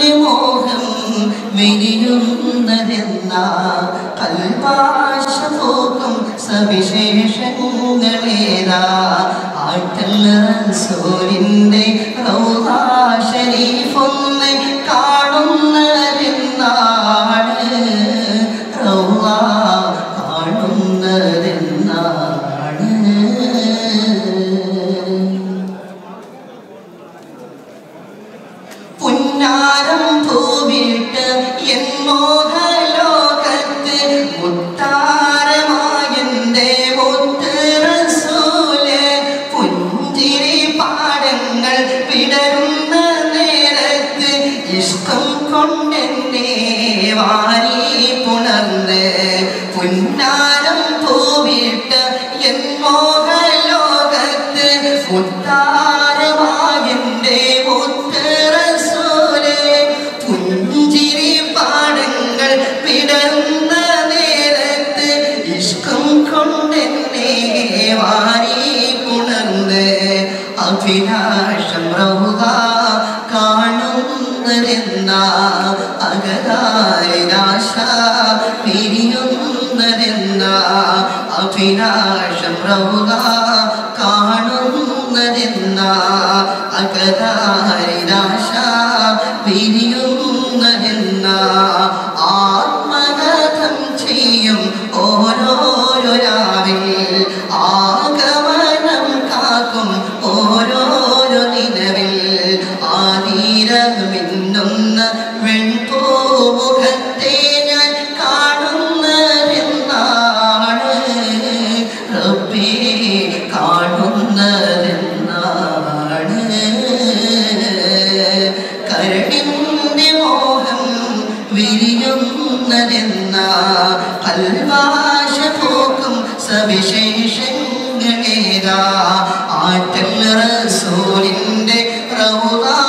കരളിൻ്റെ മോഹം വിരിയുന്നതെന്ന കൽപാശ പോക്കും സവിശേഷങ്ങളേതാ ആട്ടൽ റസൂലിൻ്റെ റൗഹാ ഷരീഫൊന്ന് കാണുന്നതെന്നാണ് റൗഹാ കാണുന്നതെന്നാണ് പുന്നാരം പൂവിട്ട് എൻ മോഹലോകത്ത് മുത്താരമായന്റെ മുത്ത് റസൂല് പുഞ്ചിരി പാടങ്ങൾ വിടരുന്ന നേരത്ത് ഇഷ്ടം കൊണ്ടെന്നെ വാരി പുണർന്ന് പുന്നാരം പൂവിട്ട് എൻ മോഹലോകത്ത് മുത്താരമായന്റെ മുത്ത് റസൂല് പുഞ്ചിരി പാടങ്ങൾ വിടർന്ന നേരത്ത് ഇഷ്ടം കൊണ്ടെന്നെ വാരി പുണർന്ന് അഭിലാഷം റൗഹ കാണുന്നതെന്ന അകതാരിനാശ പിരിയുന്നതെന്ന അഭിലാഷം റൗഹ കാണുന്നതെന്ന അകതാരിനാശ പിരിയുന്നതെന്ന ആത്മകഥം ചെയ്യും ഓരോരോ രാവിൽ ആഗമനം കാക്കും ഓരോരോ നിലവിൽ ആതീരമിന്നുന്ന വെൺപൂമുഖത്തെ ഞാൻ കാണുന്നതെന്നാണ് റബ്ബേ കാണുന്നതെന്നാണ് കരണിന്റെ മോഹം വിരിയുന്നതെന്ന കൽവാശ പോക്കും സവിശേഷങ്ങളേതാ ആറ്റൽ റസൂലിന്റെ റൗദാ